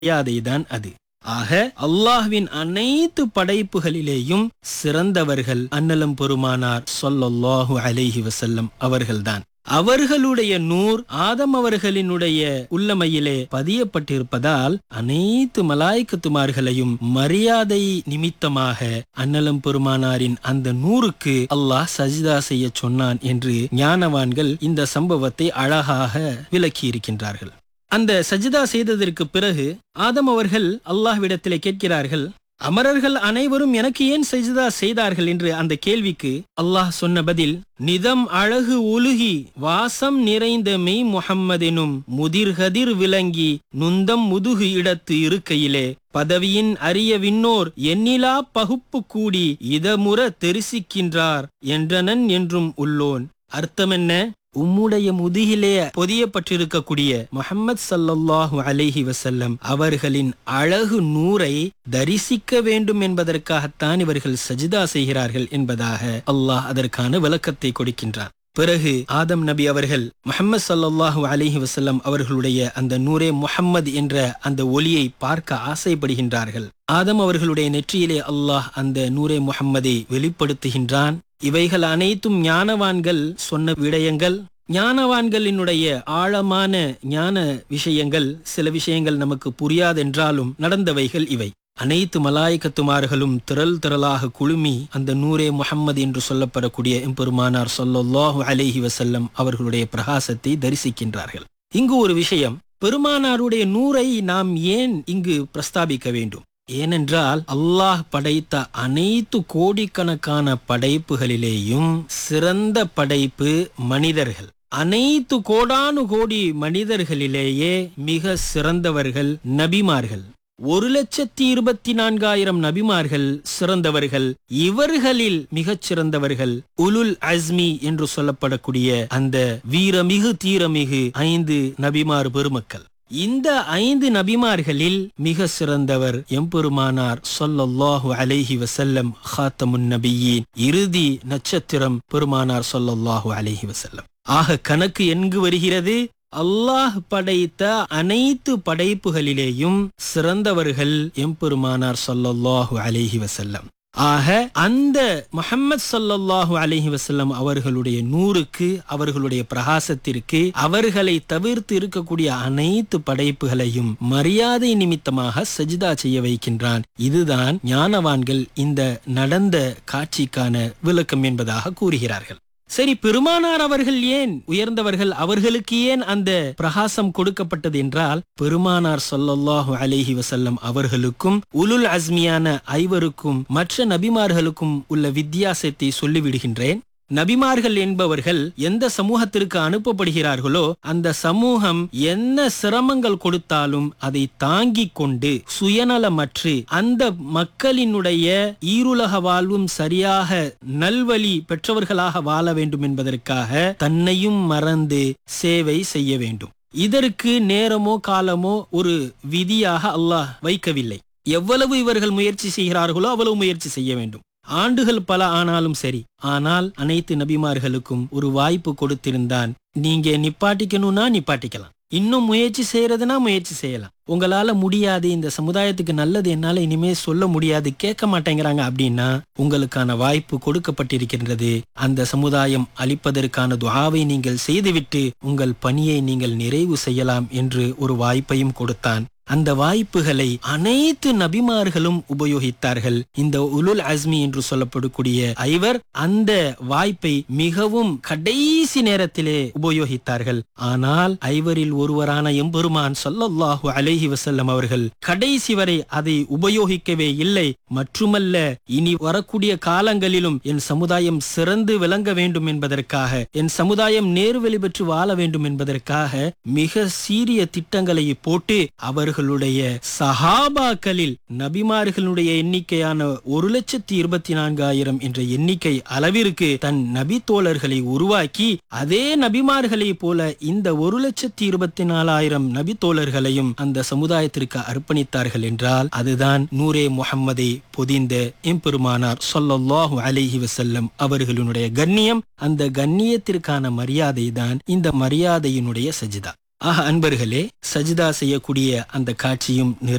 மரியாதைதான் அது ஆக அல்லாஹ்வின் அனைத்து படைப்புகளிலேயும் சிறந்தவர்கள் அன்னலம் பெருமானார் சொல்லல்லாஹு அலைஹி வசல்லம் அவர்கள்தான் அவர்களுடைய நூர் ஆதம் அவர்களினுடைய உள்ளமையிலே பதியப்பட்டிருப்பதால் அனைத்து மலாய்க்கத்துமார்களையும் மரியாதை நிமித்தமாக அன்னலம் பெருமானாரின் அந்த நூறுக்கு அல்லாஹ் சஜிதா செய்ய சொன்னான் என்று ஞானவான்கள் இந்த சம்பவத்தை அழகாக விளக்கியிருக்கின்றார்கள் அந்த சஜிதா செய்ததற்கு பிறகு ஆதம் அவர்கள் அல்லாஹ்விடத்திலே கேட்கிறார்கள் அமரர்கள் அனைவரும் எனக்கு ஏன் சஜிதா செய்தார்கள் என்று அந்த கேள்விக்கு அல்லாஹ் சொன்ன பதில் நிதம் அழகு ஒழுகி வாசம் நிறைந்த மெய் முகம்மதெனும் முதிர்கதிர் விளங்கி நுந்தம் முதுகு இடத்து இருக்கையிலே பதவியின் அரிய விண்ணோர் எண்ணிலா பகுப்பு கூடி இதமுற தெரிசிக்கின்றார் என்றனன் என்றும் உள்ளோன் அர்த்தம் என்ன உம்முடைய முதுகிலே பொதியப்பட்டிருக்கக்கூடிய முஹம்மது சல்லல்லாஹு அலைஹி வசல்லம் அவர்களின் அழகு நூரை தரிசிக்க வேண்டும் என்பதற்காகத்தான் இவர்கள் சஜிதா செய்கிறார்கள் என்பதாக அல்லாஹ் அதற்கான விளக்கத்தை கொடுக்கின்றான் பிறகு ஆதம் நபி அவர்கள் முஹம்மது சல்லல்லாஹு அலைஹி வசல்லம் அவர்களுடைய அந்த நூரே முஹம்மது என்ற அந்த ஒளியை பார்க்க ஆசைப்படுகின்றார்கள் ஆதம் அவர்களுடைய நெற்றியிலே அல்லாஹ் அந்த நூரே முஹம்மதை வெளிப்படுத்துகின்றான் இவைகள் அனைத்தும் ஞானவான்கள் சொன்ன விடயங்கள் ஞானவான்களினுடைய ஆழமான ஞான விஷயங்கள் சில விஷயங்கள் நமக்கு புரியாதென்றாலும் நடந்தவைகள் இவை அனைத்து மலாய்க்கத்துமார்களும் திரள் திரளாக குழுமி அந்த நூரே முஹம்மது என்று சொல்லப்படக்கூடிய எம்பெருமானார் சொல்லல்லாஹு அலைஹி வசல்லம் அவர்களுடைய பிரகாசத்தை தரிசிக்கின்றார்கள் இங்கு ஒரு விஷயம் பெருமானாருடைய நூரை நாம் ஏன் இங்கு பிரஸ்தாபிக்க வேண்டும் ஏனென்றால் அல்லாஹ் படைத்த அனைத்து கோடிக்கணக்கான படைப்புகளிலேயும் சிறந்த படைப்பு மனிதர்கள் அனைத்து கோடானு கோடி மனிதர்களிலேயே மிக சிறந்தவர்கள் நபிமார்கள் ஒரு லட்சத்தி இருபத்தி நான்காயிரம் நபிமார்கள் சிறந்தவர்கள் இவர்களில் மிகச் சிறந்தவர்கள் உலுல் அஸ்மி என்று சொல்லப்படக்கூடிய அந்த வீரமிகு தீரமிகு ஐந்து நபிமார் பெருமக்கள் இந்த ஐந்து நபிமார்களில் மிக சிறந்தவர் எம்பெருமானார் சொல்லல்லாஹு அலைஹி வசல்லம் ஹாத்தமுன் நபியின் இறுதி நட்சத்திரம் பெருமானார் சொல்லல்லாஹு அலைஹி வசல்லம் ஆக கணக்கு எங்கு வருகிறது அல்லாஹ் படைத்த அனைத்து படைப்புகளிலேயும் சிறந்தவர்கள் எம்பெருமானார் சொல்லல்லாஹு அலைஹி வசல்லம் ஆக அந்த முஹம்மது சல்லல்லாஹு அலைஹி வசல்லம் அவர்களுடைய நூறுக்கு அவர்களுடைய பிரகாசத்திற்கு அவர்களை தவிர்த்து இருக்கக்கூடிய அனைத்து படைப்புகளையும் மரியாதை நிமித்தமாக சஜிதா செய்ய வைக்கின்றான் இதுதான் ஞானவான்கள் இந்த நடந்த காட்சிக்கான விளக்கம் என்பதாக கூறுகிறார்கள் சரி பெருமானார் அவர்கள் ஏன் உயர்ந்தவர்கள் அவர்களுக்கு ஏன் அந்த பிரகாசம் கொடுக்கப்பட்டது என்றால் பெருமானார் சொல்லல்லாஹு அலைஹி வசல்லம் அவர்களுக்கும் உலுல் அஸ்மியான ஐவருக்கும் மற்ற நபிமார்களுக்கும் உள்ள வித்தியாசத்தை சொல்லிவிடுகின்றேன் நபிமார்கள் என்பவர்கள் எந்த சமூகத்திற்கு அனுப்பப்படுகிறார்களோ அந்த சமூகம் என்ன சிரமங்கள் கொடுத்தாலும் அதை தாங்கிக் கொண்டு சுயநலமற்று அந்த மக்களினுடைய ஈருலக வாழ்வும் சரியாக நல்வழி பெற்றவர்களாக வாழ வேண்டும் என்பதற்காக தன்னையும் மறந்து சேவை செய்ய வேண்டும் இதற்கு நேரமோ காலமோ ஒரு விதியாக அல்லாஹ் வைக்கவில்லை எவ்வளவு இவர்கள் முயற்சி செய்கிறார்களோ அவ்வளவு முயற்சி செய்ய வேண்டும் ஆண்டுகள் பல ஆனாலும் சரி ஆனால் அனைத்து நபிமார்களுக்கும் ஒரு வாய்ப்பு கொடுத்திருந்தான் நீங்க நிப்பாட்டிக்கணும்னா நிப்பாட்டிக்கலாம் இன்னும் முயற்சி செய்யறதுனா முயற்சி செய்யலாம் உங்களால முடியாது இந்த சமுதாயத்துக்கு நல்லது என்னால இனிமே சொல்ல முடியாது கேட்க மாட்டேங்கிறாங்க அப்படின்னா உங்களுக்கான வாய்ப்பு கொடுக்கப்பட்டிருக்கின்றது அந்த சமுதாயம் அளிப்பதற்கான துவாவை நீங்கள் செய்துவிட்டு உங்கள் பணியை நீங்கள் நிறைவு செய்யலாம் என்று ஒரு வாய்ப்பையும் கொடுத்தான் அந்த வாய்ப்புகளை அனைத்து நபிமார்களும் உபயோகித்தார்கள் இந்த உலுல் அஸ்மி என்று சொல்லப்படக்கூடிய ஐவர் அந்த வாய்ப்பை மிகவும் கடைசி நேரத்திலே உபயோகித்தார்கள் ஆனால் ஐவரில் ஒருவரான எம்பெருமான் சொல்லல்லாஹு அலைஹி வசல்லம் அவர்கள் கடைசி வரை அதை உபயோகிக்கவே இல்லை மட்டுமல்ல இனி வரக்கூடிய காலங்களிலும் என் சமுதாயம் சிறந்து விளங்க வேண்டும் என்பதற்காக என் சமுதாயம் நேர்வெளி பெற்று வாழ வேண்டும் என்பதற்காக மிக சீரிய திட்டங்களை போட்டு அவர்களுடைய சஹாபாக்களில் நபிமார்களுடைய எண்ணிக்கையான ஒரு லட்சத்தி இருபத்தி நான்காயிரம் என்ற எண்ணிக்கை அளவிற்கு தன் நபி தோழர்களை உருவாக்கி அதே நபிமார்களை போல இந்த ஒரு லட்சத்தி இருபத்தி நாலாயிரம் நபி தோழர்களையும் அந்த சமுதாயத்திற்கு அர்ப்பணித்தார்கள் என்றால் அதுதான் நூரே முகம்மதை பொதிந்த எம்பெருமானார் சொல்லல்லாஹு அலைஹி வசல்லம் அவர்களுடைய கண்ணியம் அந்த கண்ணியத்திற்கான மரியாதை தான் இந்த மரியாதையினுடைய சஜிதா ஆக அன்பர்களே சஜிதா செய்யக்கூடிய அந்த காட்சியும் நிறை